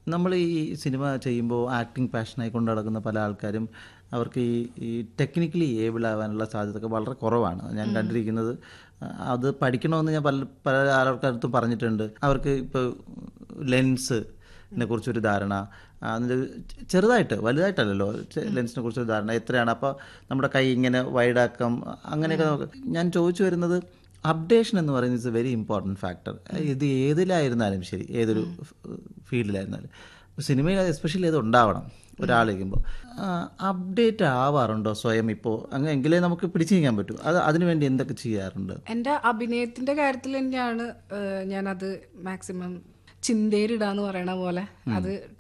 നമ്മൾ ഈ സിനിമ ചെയ്യുമ്പോൾ ആക്ടിങ് പാഷനായി കൊണ്ട് നടക്കുന്ന പല ആൾക്കാരും അവർക്ക് ഈ ഈ ടെക്നിക്കലി ഏബിൾ ആവാനുള്ള സാധ്യതയൊക്കെ വളരെ കുറവാണ് ഞാൻ കണ്ടിരിക്കുന്നത് അത് പഠിക്കണമെന്ന് ഞാൻ പല പല ആൾക്കാരടുത്തും പറഞ്ഞിട്ടുണ്ട് അവർക്ക് ഇപ്പോൾ ലെൻസ് നെ കുറിച്ചൊരു ധാരണ അതിൻ്റെ ചെറുതായിട്ട് വലുതായിട്ടല്ലല്ലോ ചെ- ലെൻസിനെ കുറിച്ചൊരു ധാരണ എത്രയാണ് അപ്പോൾ നമ്മുടെ കൈ ഇങ്ങനെ വൈഡാക്കാം അങ്ങനെയൊക്കെ നമുക്ക് ഞാൻ ചോദിച്ചു വരുന്നത് അപ്ഡേഷൻ എന്ന് പറയുന്നത് is a very important factor ഇത് ഏതിലായിരുന്നാലും ശരി ഏതൊരു ഫീൽഡിലായിരുന്നാലും സിനിമയിൽ എസ്പെഷ്യലി അത് ഉണ്ടാവണം ഒരാളിരിക്കുമ്പോൾ അപ്ഡേറ്റ് ആവാറുണ്ടോ സ്വയം ഇപ്പോൾ അങ്ങ് എങ്കിലേ നമുക്ക് പിടിച്ചു നീക്കാൻ പറ്റൂ അത് അതിനുവേണ്ടി എന്തൊക്കെ ചെയ്യാറുണ്ട് എൻ്റെ അഭിനയത്തിന്റെ കാര്യത്തിൽ തന്നെയാണ് ഏഹ്, ഞാനത് മാക്സിമം ചിന്തേരിടാന്ന് പറയണ പോലെ അത്